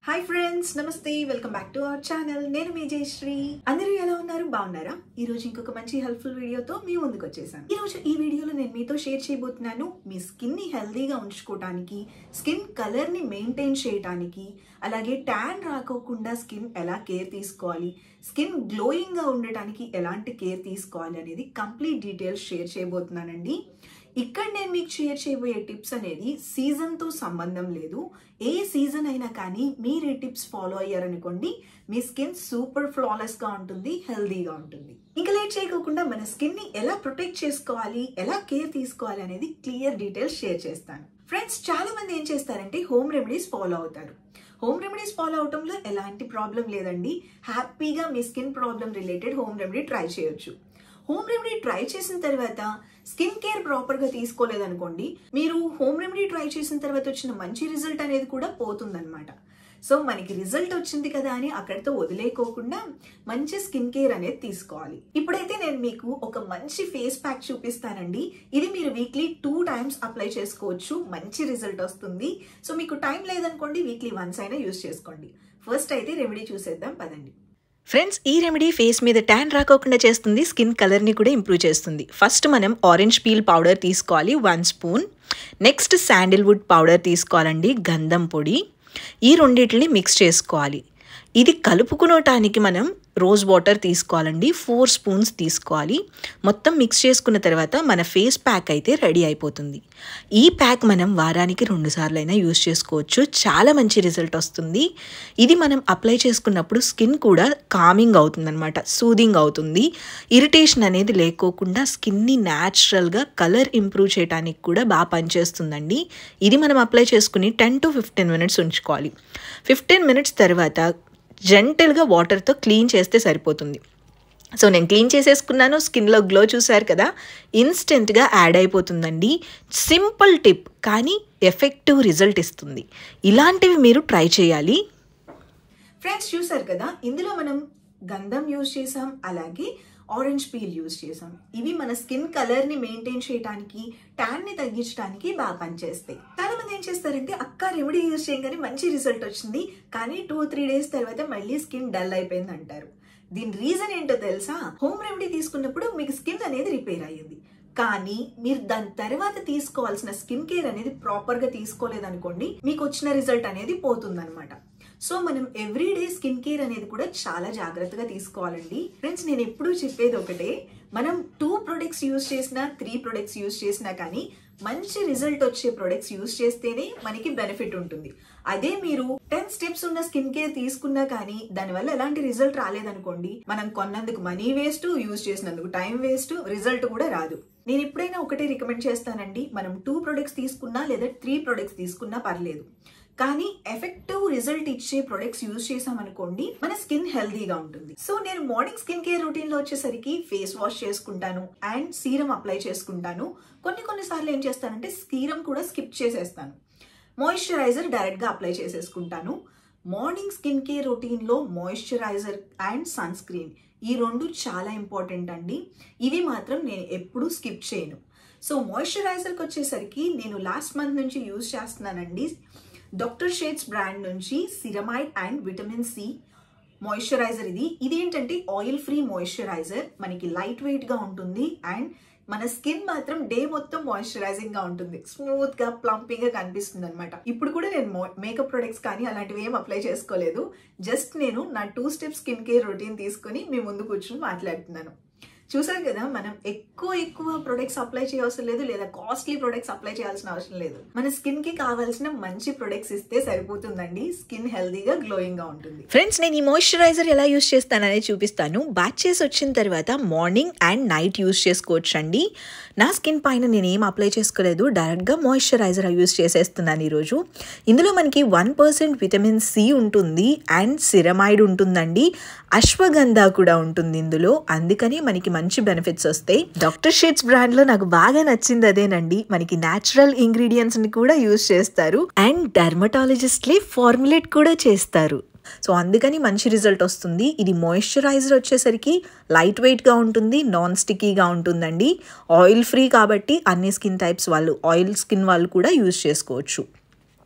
hi friends namaste welcome back to our channel నేను మీ జయశ్రీ అందరూ ఎలా ఉన్నారు బాగున్నారా ఈ రోజు ఇంకొక మంచి హెల్ప్ఫుల్ వీడియోతో మీ ముందుకు వచ్చేసాను ఈ రోజు ఈ వీడియోలో నేను మీతో షేర్ చేయబోతున్నాను మీ స్కిన్ ని హెల్దీగా ఉంచుకోవడానికి స్కిన్ కలర్ ని మెయింటైన్ చేయడానికి అలాగే ట్యాన్ రాకోకుండా స్కిన్ ఎలా కేర్ తీసుకోవాలి స్కిన్ గ్లోయింగ్ గా ఉండటానికి ఎలాంటి కేర్ తీసుకోవాలి అనేది కంప్లీట్ డీటెయిల్స్ షేర్ చేయబోతున్నానండి ఇక్కడ నేను మీకు షేర్ చేయబోయే టిప్స్ అనేది సీజన్తో సంబంధం లేదు ఏ సీజన్ అయినా కానీ మీరు ఈ టిప్స్ ఫాలో అయ్యారనుకోండి మీ స్కిన్ సూపర్ ఫ్లాలెస్గా ఉంటుంది హెల్దీగా ఉంటుంది ఇంకా లేట్ చేయకోకుండా మన స్కిన్ని ఎలా ప్రొటెక్ట్ చేసుకోవాలి ఎలా కేర్ తీసుకోవాలి అనేది క్లియర్ డీటెయిల్స్ షేర్ చేస్తాను ఫ్రెండ్స్ చాలా మంది ఏం చేస్తారంటే హోమ్ రెమెడీస్ ఫాలో అవుతారు హోమ్ రెమెడీస్ ఫాలో అవటంలో ఎలాంటి ప్రాబ్లం లేదండి హ్యాపీగా మీ skin problem related home remedy try చేయొచ్చు హోమ్ రెమెడీ ట్రై చేసిన తర్వాత స్కిన్ కేర్ ప్రాపర్గా తీసుకోలేదనుకోండి మీరు హోమ్ రెమెడీ ట్రై చేసిన తర్వాత వచ్చిన మంచి రిజల్ట్ అనేది కూడా పోతుందన్నమాట సో మనకి రిజల్ట్ వచ్చింది కదా అని అక్కడితో వదిలేకోకుండా మంచి స్కిన్ కేర్ అనేది తీసుకోవాలి ఇప్పుడైతే నేను మీకు ఒక మంచి ఫేస్ ప్యాక్ చూపిస్తానండి ఇది మీరు వీక్లీ టూ టైమ్స్ అప్లై చేసుకోవచ్చు మంచి రిజల్ట్ వస్తుంది సో మీకు టైం లేదనుకోండి వీక్లీ వన్స్ అయినా యూస్ చేసుకోండి ఫస్ట్ అయితే రెమెడీ చూసేద్దాం పదండి ఫ్రెండ్స్ ఈ రెమెడీ ఫేస్ మీద ట్యాన్ రాకోకుండా చేస్తుంది స్కిన్ కలర్ని కూడా ఇంప్రూవ్ చేస్తుంది ఫస్ట్ మనం ఆరెంజ్ పీల్ పౌడర్ తీసుకోవాలి one spoon next sandalwood powder తీసుకోవాలండి గంధం పొడి ఈ రెండింటిని మిక్స్ చేసుకోవాలి ఇది కలుపుకునటానికి మనం రోజ్ వాటర్ తీసుకోవాలండి ఫోర్ స్పూన్స్ తీసుకోవాలి మొత్తం మిక్స్ చేసుకున్న తర్వాత మన ఫేస్ ప్యాక్ అయితే రెడీ అయిపోతుంది ఈ ప్యాక్ మనం వారానికి రెండు సార్లు అయినా యూస్ చేసుకోవచ్చు చాలా మంచి రిజల్ట్ వస్తుంది ఇది మనం అప్లై చేసుకున్నప్పుడు స్కిన్ కూడా కామింగ్ అవుతుందన్నమాట సూదింగ్ అవుతుంది ఇరిటేషన్ అనేది లేకోకుండా స్కిన్ని న్యాచురల్గా కలర్ ఇంప్రూవ్ చేయడానికి కూడా బాగా పనిచేస్తుందండి ఇది మనం అప్లై చేసుకుని టెన్ టు ఫిఫ్టీన్ మినిట్స్ ఉంచుకోవాలి ఫిఫ్టీన్ మినిట్స్ తర్వాత జెంటల్గా వాటర్తో క్లీన్ చేస్తే సరిపోతుంది సో నేను క్లీన్ చేసేసుకున్నాను స్కిన్లో గ్లో చూసారు కదా ఇన్స్టెంట్గా యాడ్ అయిపోతుందండి సింపుల్ టిప్ కానీ ఎఫెక్టివ్ రిజల్ట్ ఇస్తుంది ఇలాంటివి మీరు ట్రై చేయాలి ఫ్రెండ్స్ చూసారు కదా ఇందులో మనం గంధం యూజ్ చేసాం అలాగే ఆరెంజ్ పీల్ యూజ్ చేసాం ఇవి మన స్కిన్ కలర్ ని మెయింటైన్ చేయడానికి ట్యాన్ ని తగ్గించడానికి బాగా పనిచేస్తాయి చాలా మంది ఏం చేస్తారంటే అక్క రెమెడీ యూజ్ చేయగానే మంచి రిజల్ట్ వచ్చింది కానీ టూ త్రీ డేస్ తర్వాత మళ్ళీ స్కిన్ డల్ అయిపోయింది అంటారు దీని రీజన్ ఏంటో తెలుసా హోమ్ రెమెడీ తీసుకున్నప్పుడు మీకు స్కిన్ అనేది రిపేర్ అయ్యింది కానీ మీరు దాని తర్వాత తీసుకోవాల్సిన స్కిన్ కేర్ అనేది ప్రాపర్ గా తీసుకోలేదనుకోండి మీకు వచ్చిన రిజల్ట్ అనేది పోతుందన్నమాట సో మనం ఎవ్రీడే స్కిన్ కేర్ అనేది కూడా చాలా జాగ్రత్తగా తీసుకోవాలండి ఫ్రెండ్స్ నేను ఎప్పుడూ చెప్పేది ఒకటే మనం టూ ప్రొడక్ట్స్ యూజ్ చేసినా త్రీ ప్రొడక్ట్స్ యూజ్ చేసినా కానీ మంచి రిజల్ట్ వచ్చే ప్రొడక్ట్స్ యూజ్ చేస్తేనే మనకి బెనిఫిట్ ఉంటుంది అదే మీరు టెన్ స్టెప్స్ ఉన్న స్కిన్ కేర్ తీసుకున్నా కానీ దానివల్ల ఎలాంటి రిజల్ట్ రాలేదనుకోండి మనం కొన్నందుకు మనీ వేస్ట్ యూజ్ చేసినందుకు టైం వేస్ట్ రిజల్ట్ కూడా రాదు నేను ఎప్పుడైనా ఒకటే రికమెండ్ చేస్తానండి మనం టూ ప్రొడక్ట్స్ తీసుకున్నా లేదా త్రీ ప్రొడక్ట్స్ తీసుకున్నా పర్లేదు కానీ ఎఫెక్టివ్ రిజల్ట్ ఇచ్చే ప్రొడక్ట్స్ యూజ్ చేసామనుకోండి మన స్కిన్ హెల్దీగా ఉంటుంది సో నేను మార్నింగ్ స్కిన్ కేర్ రొటీన్ లో వచ్చేసరికి ఫేస్ వాష్ చేసుకుంటాను అండ్ సీరం అప్లై చేసుకుంటాను కొన్ని కొన్ని సార్లు ఏం చేస్తానంటే సీరం కూడా స్కిప్ చేసేస్తాను మాయిశ్చరైజర్ డైరెక్ట్ గా అప్లై చేసేసుకుంటాను మార్నింగ్ స్కిన్ కేర్ రొటీన్ లో మాయిశ్చరైజర్ అండ్ సన్ స్క్రీన్ ఈ రెండు చాలా ఇంపార్టెంట్ అండి ఇవి మాత్రం నేను ఎప్పుడూ స్కిప్ చేయను సో మాయిశ్చరైజర్కి వచ్చేసరికి నేను లాస్ట్ మంత్ నుంచి యూజ్ చేస్తున్నానండి డాక్టర్ షేడ్స్ బ్రాండ్ నుంచి ceramide and vitamin C moisturiser ఇది ఇదేంటంటే ఆయిల్ ఫ్రీ మాయిశ్చరైజర్ మనకి లైట్ వెయిట్ గా ఉంటుంది అండ్ మన స్కిన్ మాత్రం డే మొత్తం మాయిశ్చరైజింగ్ గా ఉంటుంది స్మూత్ గా ప్లంపింగ్ గా కనిపిస్తుంది అనమాట ఇప్పుడు కూడా నేను మేకప్ ప్రొడక్ట్స్ కానీ అలాంటివి ఏం అప్లై చేసుకోలేదు జస్ట్ నేను నా two step skin care routine తీసుకుని మీ ముందు కూర్చొని మాట్లాడుతున్నాను చూసారు కదా మనం ఎక్కువ ఎక్కువ ప్రొడక్ట్స్ అప్లై చేయవలసిన లేదు లేదా కాస్ట్లీ ప్రొడక్ట్స్ అప్లై చేయాల్సిన అవసరం లేదు మన స్కిన్ కి కావాల్సిన మంచి ప్రొడక్ట్స్ ఇస్తే సరిపోతుందండి స్కిన్ హెల్దీగా గ్లోయింగ్ గా ఉంటుంది ఫ్రెండ్స్ నేను ఈ మాయిశ్చరైజర్ ఎలా యూస్ చేస్తాననేది చూపిస్తాను బ్యాచ్ చేసి వచ్చిన తర్వాత మార్నింగ్ అండ్ నైట్ యూస్ చేసుకోవచ్చు అండి నా స్కిన్ పైన నేను ఏం అప్లై చేసుకోలేదు డైరెక్ట్గా మాయిశ్చరైజర్ యూస్ చేసేస్తున్నాను ఈరోజు ఇందులో మనకి వన్ పర్సెంట్ విటమిన్ సి ఉంటుంది అండ్ సిరమైడ్ ఉంటుందండి అశ్వగంధ కూడా ఉంటుంది ఇందులో అందుకని మనకి మంచి బెనిఫిట్స్ వస్తాయి డాక్టర్ షేడ్స్ బ్రాండ్లో నాకు బాగా నచ్చింది అదేనండి మనకి న్యాచురల్ ఇంగ్రీడియంట్స్ని కూడా యూస్ చేస్తారు అండ్ డర్మటాలజిస్ట్లే ఫార్ములేట్ కూడా చేస్తారు సో అందుకని మంచి రిజల్ట్ వస్తుంది ఇది మాయిశ్చరైజర్ వచ్చేసరికి లైట్ వెయిట్గా ఉంటుంది నాన్ స్టిక్కీగా ఉంటుందండి ఆయిల్ ఫ్రీ కాబట్టి అన్ని స్కిన్ టైప్స్ వాళ్ళు ఆయిల్ స్కిన్ వాళ్ళు కూడా యూజ్ చేసుకోవచ్చు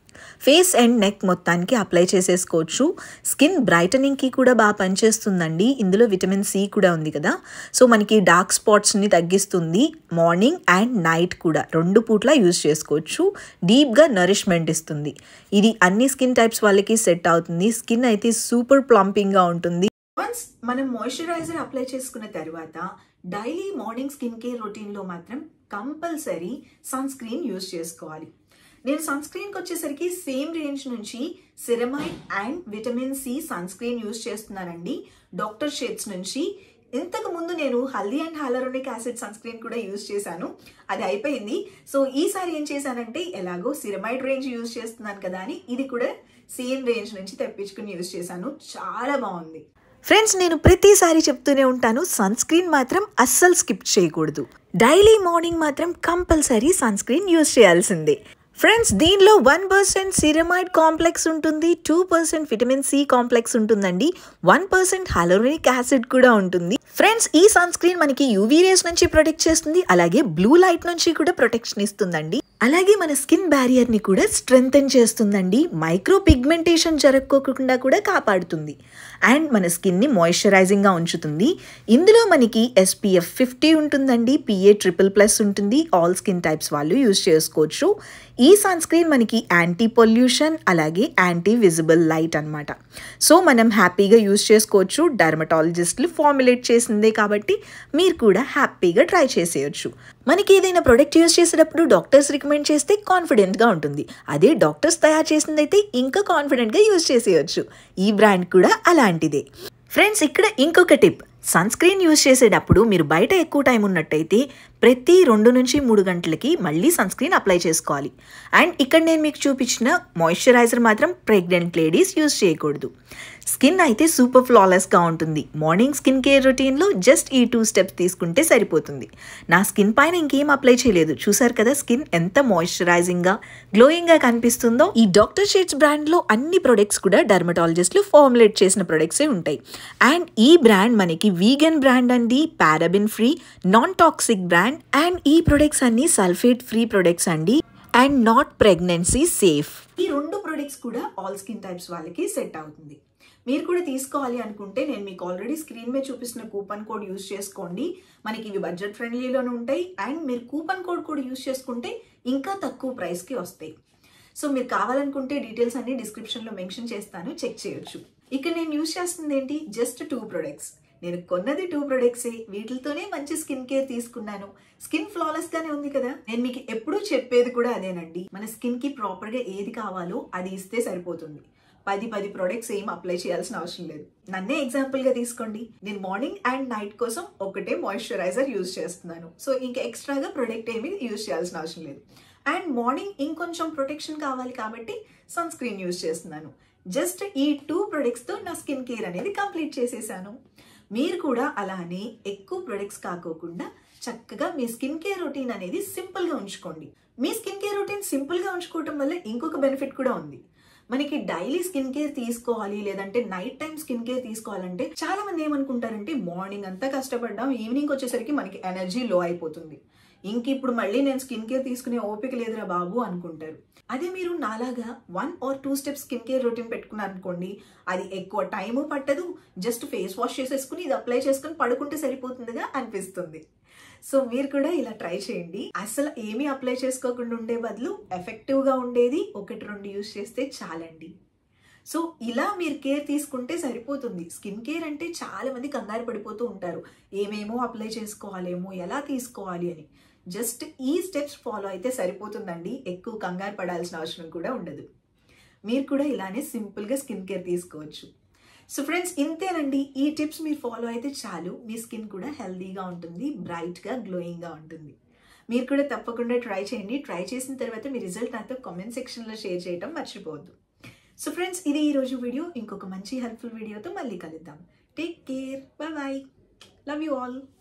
ఫేస్ అండ్ నెక్ మొత్తానికి అప్లై చేసేసుకోవచ్చు స్కిన్ బ్రైటనింగ్కి కూడా బాగా పనిచేస్తుందండి ఇందులో విటమిన్ సి కూడా ఉంది కదా సో మనకి డార్క్ స్పాట్స్ని తగ్గిస్తుంది మార్నింగ్ అండ్ నైట్ కూడా రెండు పూట్ల యూజ్ చేసుకోవచ్చు డీప్గా నరిష్మెంట్ ఇస్తుంది ఇది అన్ని స్కిన్ టైప్స్ వాళ్ళకి సెట్ అవుతుంది స్కిన్ అయితే సూపర్ ప్లంపింగ్గా ఉంటుంది వన్స్ మనం మాయిశ్చరైజర్ అప్లై చేసుకున్న తర్వాత డైలీ మార్నింగ్ స్కిన్ కేర్ రొటీన్లో మాత్రం కంపల్సరీ సన్ స్క్రీన్ యూజ్ చేసుకోవాలి నేను సన్ స్క్రీన్కి వచ్చేసరికి సేమ్ రేంజ్ నుంచి ceramide and vitamin C sun screen use చేస్తున్నానండి డాక్టర్ షేడ్స్ నుంచి ఇంతకు ముందు నేను haldi and hyaluronic acid sun screen కూడా యూజ్ చేశాను అది అయిపోయింది సో ఈసారి ఏం చేశానంటే ఎలాగో సిరమైడ్ రేంజ్ యూజ్ చేస్తున్నాను కదా అని ఇది కూడా సేమ్ రేంజ్ నుంచి తెప్పించుకుని యూజ్ చేశాను చాలా బాగుంది ఫ్రెండ్స్ నేను ప్రతిసారి చెప్తూనే ఉంటాను సన్ స్క్రీన్ మాత్రం అస్సలు స్కిప్ చేయకూడదు డైలీ మార్నింగ్ మాత్రం కంపల్సరీ సన్ స్క్రీన్ యూజ్ చేయాల్సిందే ఫ్రెండ్స్ దీనిలో వన్ పర్సెంట్ సిరమైడ్ కాంప్లెక్స్ ఉంటుంది two percent vitamin C complex ఉంటుందండి వన్ పర్సెంట్ హాలోనిక్ యాసిడ్ కూడా ఉంటుంది ఫ్రెండ్స్ ఈ సన్ స్క్రీన్ మనకి యూవీ రేస్ నుంచి ప్రొటెక్ట్ చేస్తుంది అలాగే బ్లూ లైట్ నుంచి కూడా ప్రొటెక్షన్ ఇస్తుందండి అలాగే మన స్కిన్ బ్యారియర్ ని కూడా స్ట్రెంగ్తన్ చేస్తుందండి మైక్రో పిగ్మెంటేషన్ జరగకోకుండా కూడా కాపాడుతుంది అండ్ మన స్కిన్ ని మాయిశ్చరైజింగ్ గా ఉంచుతుంది ఇందులో మనకి ఎస్పీఎఫ్ ఫిఫ్టీ ఉంటుందండి పిఏ ట్రిపుల్ ప్లస్ ఉంటుంది ఆల్ స్కిన్ టైప్స్ వాళ్ళు యూజ్ చేసుకోవచ్చు ఈ సన్ స్క్రీన్ మనకి యాంటీ పొల్యూషన్ అలాగే యాంటీ విజిబుల్ లైట్ అనమాట సో మనం హ్యాపీగా యూజ్ చేసుకోవచ్చు డర్మటాలజిస్టులు ఫార్ములేట్ చేసిందే కాబట్టి మీరు కూడా హ్యాపీగా ట్రై చేసేయచ్చు మనకి ఏదైనా ప్రొడక్ట్ యూజ్ చేసేటప్పుడు డాక్టర్స్ రికమెండ్ చేస్తే కాన్ఫిడెంట్గా ఉంటుంది అదే డాక్టర్స్ తయారు చేసిందైతే ఇంకా కాన్ఫిడెంట్గా యూజ్ చేసేయచ్చు ఈ బ్రాండ్ కూడా అలాంటిదే ఫ్రెండ్స్ ఇక్కడ ఇంకొక టిప్ సన్ స్క్రీన్ యూజ్ చేసేటప్పుడు మీరు బయట ఎక్కువ టైం ఉన్నట్టయితే ప్రతి రెండు నుంచి మూడు గంటలకి మళ్ళీ సన్ స్క్రీన్ అప్లై చేసుకోవాలి అండ్ ఇక్కడ నేను మీకు చూపించిన మాయిశ్చరైజర్ మాత్రం ప్రెగ్నెంట్ లేడీస్ యూజ్ చేయకూడదు స్కిన్ అయితే సూపర్ ఫ్లాలెస్గా ఉంటుంది మార్నింగ్ స్కిన్ కేర్ రొటీన్లో జస్ట్ ఈ టూ స్టెప్స్ తీసుకుంటే సరిపోతుంది నా స్కిన్ పైన ఇంకేం అప్లై చేయలేదు చూసారు కదా స్కిన్ ఎంత మాయిశ్చరైజింగ్గా గ్లోయింగ్గా కనిపిస్తుందో ఈ డాక్టర్ షేడ్స్ బ్రాండ్లో అన్ని ప్రొడక్ట్స్ కూడా డర్మటాలజిస్టులు ఫార్ములేట్ చేసిన ప్రొడక్ట్సే ఉంటాయి అండ్ ఈ బ్రాండ్ మనకి వీగన్ బ్రాండ్ అండి paraben free non toxic brand and ఈ ప్రొడక్ట్స్ అన్ని సల్ఫేట్ ఫ్రీ ప్రొడక్ట్స్ అండి అండ్ నాట్ ప్రెగ్నెన్సీ సేఫ్ ఈ రెండు ప్రొడక్ట్స్ కూడా ఆల్ స్కిన్ టైప్స్ వాళ్ళకి సెట్ అవుతుంది మీరు కూడా తీసుకోవాలి అనుకుంటే నేను మీకు ఆల్రెడీ స్క్రీన్ మీద చూపిస్తున్న కూపన్ కోడ్ యూస్ చేసుకోండి మనకి ఇవి బడ్జెట్ ఫ్రెండ్లీలోనే ఉంటాయి అండ్ మీరు కూపన్ కోడ్ కూడా యూస్ చేసుకుంటే ఇంకా తక్కువ ప్రైస్కి వస్తాయి సో మీరు కావాలనుకుంటే డీటెయిల్స్ అన్ని డిస్క్రిప్షన్లో మెన్షన్ చేస్తాను చెక్ చేయొచ్చు ఇక్కడ నేను యూస్ చేస్తుంది ఏంటి జస్ట్ టూ ప్రొడక్ట్స్ నేను కొన్నది టూ ప్రొడక్ట్సే వీటితోనే మంచి స్కిన్ కేర్ తీసుకున్నాను స్కిన్ ఫ్లాలెస్ గానే ఉంది కదా నేను మీకు ఎప్పుడూ చెప్పేది కూడా అదేనండి మన స్కిన్ కి ప్రాపర్ గా ఏది కావాలో అది ఇస్తే సరిపోతుంది పది పది ప్రొడక్ట్స్ ఏం అప్లై చేయాల్సిన అవసరం లేదు నన్నే ఎగ్జాంపుల్ గా తీసుకోండి నేను మార్నింగ్ అండ్ నైట్ కోసం ఒకటే మాయిశ్చరైజర్ యూజ్ చేస్తున్నాను సో ఇంకా ఎక్స్ట్రాగా ప్రొడక్ట్ ఏమి యూజ్ చేయాల్సిన అవసరం లేదు అండ్ మార్నింగ్ ఇంకొంచెం ప్రొటెక్షన్ కావాలి కాబట్టి సన్ స్క్రీన్ యూజ్ చేస్తున్నాను జస్ట్ ఈ టూ ప్రొడక్ట్స్తో నా స్కిన్ కేర్ అనేది కంప్లీట్ చేసేసాను మీరు కూడా అలానే ఎక్కువ ప్రొడక్ట్స్ కాకోకుండా చక్కగా మీ స్కిన్ కేర్ రొటీన్ అనేది సింపుల్గా ఉంచుకోండి మీ స్కిన్ కేర్ రొటీన్ సింపుల్గా ఉంచుకోవటం వల్ల ఇంకొక బెనిఫిట్ కూడా ఉంది మనకి డైలీ స్కిన్ కేర్ తీసుకోవాలి లేదంటే నైట్ టైం స్కిన్ కేర్ తీసుకోవాలంటే చాలా మంది ఏమనుకుంటారంటే మార్నింగ్ అంతా కష్టపడ్డాం ఈవినింగ్ వచ్చేసరికి మనకి ఎనర్జీ లో అయిపోతుంది ఇంక ఇప్పుడు మళ్ళీ నేను స్కిన్ కేర్ తీసుకునే ఓపిక లేదురా బాబు అనుకుంటారు అదే మీరు నాలాగా one or two steps skin care routine పెట్టుకున్నారు అనుకోండి అది ఎక్కువ టైము పట్టదు జస్ట్ ఫేస్ వాష్ చేసేసుకుని ఇది అప్లై చేసుకుని పడుకుంటే సరిపోతుందిగా అనిపిస్తుంది సో మీరు కూడా ఇలా ట్రై చేయండి అసలు ఏమీ అప్లై చేసుకోకుండా ఉండే బదులు ఎఫెక్టివ్ గా ఉండేది ఒకటి రెండు యూస్ చేస్తే చాలండి సో ఇలా మీరు కేర్ తీసుకుంటే సరిపోతుంది స్కిన్ కేర్ అంటే చాలా మంది కంగారు పడిపోతూ ఉంటారు ఏమేమో అప్లై చేసుకోవాలేమో ఎలా తీసుకోవాలి అని జస్ట్ ఈ స్టెప్స్ ఫాలో అయితే సరిపోతుందండి ఎక్కువ కంగారు పడాల్సిన అవసరం కూడా ఉండదు మీరు కూడా ఇలానే సింపుల్గా స్కిన్ కేర్ తీసుకోవచ్చు సో ఫ్రెండ్స్ ఇంతేనండి ఈ టిప్స్ మీరు ఫాలో అయితే చాలు మీ స్కిన్ కూడా హెల్దీగా ఉంటుంది బ్రైట్గా గ్లోయింగ్గా ఉంటుంది మీరు కూడా తప్పకుండా ట్రై చేయండి ట్రై చేసిన తర్వాత మీ రిజల్ట్ నాతో కామెంట్ సెక్షన్లో షేర్ చేయడం మర్చిపోవద్దు సో ఫ్రెండ్స్ ఇది ఈరోజు వీడియో ఇంకొక మంచి హెల్ప్ఫుల్ వీడియోతో మళ్ళీ కలుద్దాం take care bye bye love you all